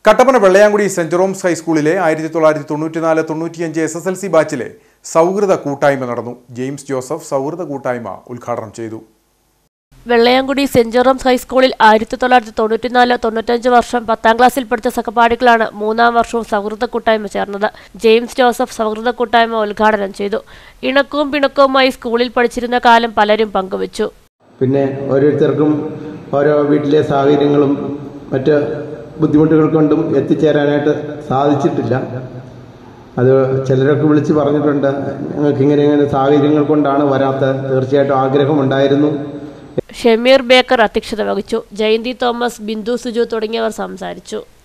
Kattappana Vellayamkudi saint Jerome's ഹൈസ്കൂളിലെ ആയിരത്തി തൊള്ളായിരത്തി തൊണ്ണൂറ്റിനാല് തൊണ്ണൂറ്റിയഞ്ച് എസ് എസ് എൽ സി ബാച്ചിലെ സൗഹൃദ കൂട്ടായ്മ നടന്നു ജെയിംസ് ജോസഫ് സൗഹൃദ കൂട്ടായ്മ ഉദ്ഘാടനം ചെയ്തു വെള്ളയാങ്കുടി സെന്റ് ജോറംസ് ഹൈസ്കൂളിൽ ആയിരത്തി തൊള്ളായിരത്തി തൊണ്ണൂറ്റിനാല് തൊണ്ണൂറ്റഞ്ച് വർഷം പത്താം ക്ലാസ്സിൽ പഠിച്ച സഹപാഠികളാണ് മൂന്നാം വർഷവും സൗഹൃദ കൂട്ടായ്മ ചേർന്നത് ജെയിംസ് ജോസഫ് സൗഹൃദ കൂട്ടായ്മ ഉദ്ഘാടനം ചെയ്തു ഇണക്കവും പിണക്കവുമായി സ്കൂളിൽ പഠിച്ചിരുന്ന കാലം പലരും പങ്കുവച്ചു പിന്നെ ഓരോരുത്തർക്കും ഓരോ വീട്ടിലെ സാഹചര്യങ്ങളും മറ്റ് ബുദ്ധിമുട്ടുകൾ കൊണ്ടും എത്തിച്ചേരാനായിട്ട് സാധിച്ചിട്ടില്ല അത് ചിലരൊക്കെ വിളിച്ച് പറഞ്ഞിട്ടുണ്ട് ഞങ്ങൾക്ക് ഇങ്ങനെ ഇങ്ങനെ സാഹചര്യങ്ങൾ കൊണ്ടാണ് വരാത്തത് തീർച്ചയായിട്ടും ആഗ്രഹമുണ്ടായിരുന്നു ഷമീർ ബേക്കർ അധ്യക്ഷത വഹിച്ചു ജയന്തി തോമസ് ബിന്ദു സുജു തുടങ്ങിയവർ സംസാരിച്ചു